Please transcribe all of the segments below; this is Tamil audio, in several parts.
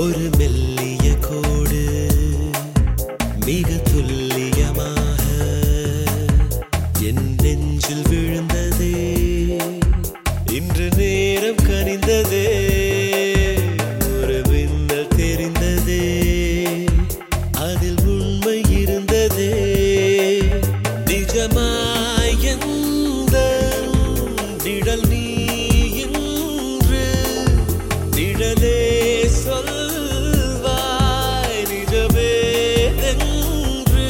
ஒரு மெல்லிய கோடு மிக துல்லியமாக என் நெஞ்சில் விழுந்ததே இன்று நேரம் கனிந்ததே ஒரு மின்னல் தெரிந்ததே அதில் உண்மை இருந்ததே நிஜமாய் எந்த நிழல் நீ இன்று நிழலே சொல்வாய் நிஜமே என்று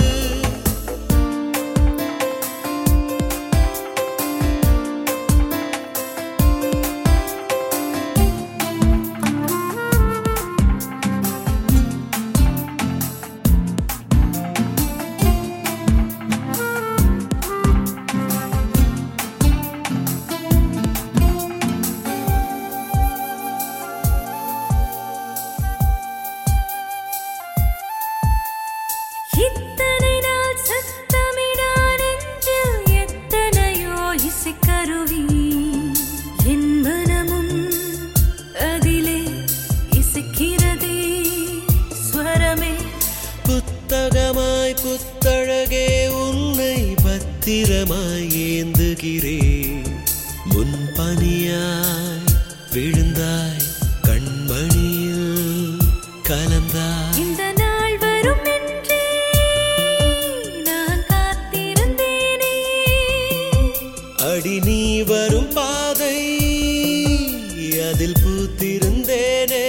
இத்தனை நாள் சத்தமிடா நெஞ்சில் எத்தனையோ இசைக்கருவி என் மனமும் அதிலே இசைக்கிறதே ஸ்வரமே புத்தகமாய் புத்தழகே உன்னை பத்திரமாய் ஏந்துகிறேன் முன் பனியாய் விழுந்தாய் கண்மணியில் கலந்தாய் இந்த நாள் வரும் என்றே நான் காத்திருந்தேனே அடி நீ வரும் பாதை அதில் பூத்திருந்தேனே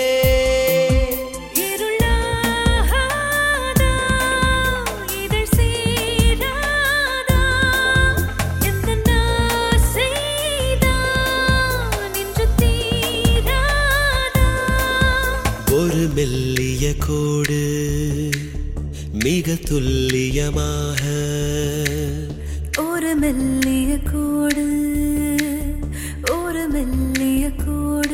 இருளாகாதா இதழ் சேராதா எந்த நாசைதான் இன்று தீராதா ஒரு மெல்லிய கோடு மிக துல்லியமாக ஒரு மெல்லிய கோடு ஒரு மெல்லிய கோடு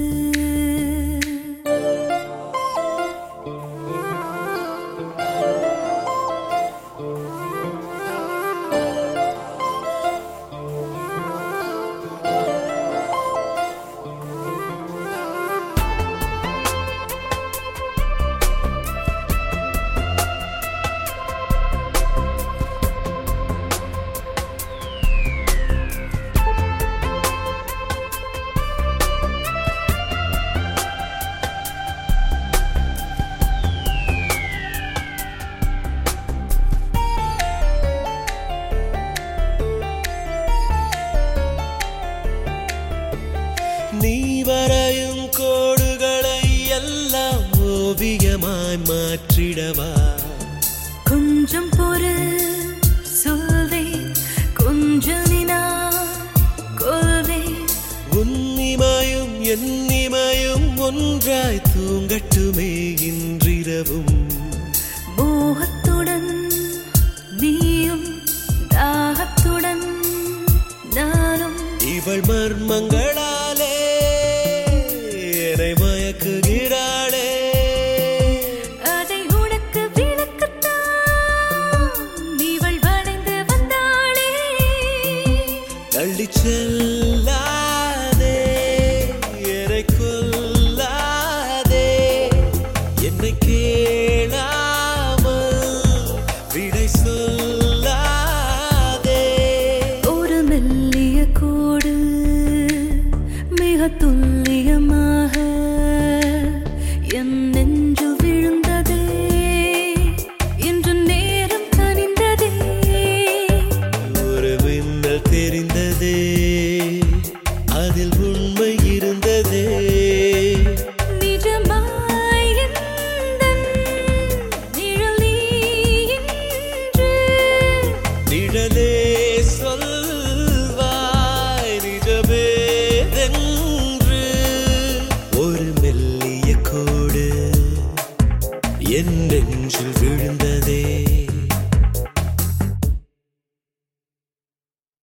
நீ வரையும் கோடுகளை எல்லாம் ஓவியமாய் மாற்றிடவா கொஞ்சம் பொறு சொல்வேன் கொஞ்சம் நினா கொள்வேன் உன்னிமையும் என்னிமையும் ஒன்றாய் தூங்கட்டுமே இன்றிரவும் மோகத்துடன் நீயும் தாகத்துடன் நானும் இவள் மர்மங்களாலே என்னை மயக்குகிறாளே அதை உனக்கு விளக்கத்தான் இவள் வளைந்து வந்தாளே தள்ளிச் செல்லாதே என்னை கொல்லாதே என்னை கேளாமல் விடை சொல்லாதே ஒரு மெல்லிய கோடு மிக துல்லியமாக என் நெஞ்சில் விழுந்ததே இன்று நேரம் கனிந்ததே ஒரு மின்னல் தெரிந்ததே அதில் உண்மை இருந்ததே நிஜமாய் எந்தன் நிழல் நீ இன்று நிழலே சொல்வாய் நிஜமே என்று ஒரு மெல்லிய கோடு என் நெஞ்சில் விழுந்த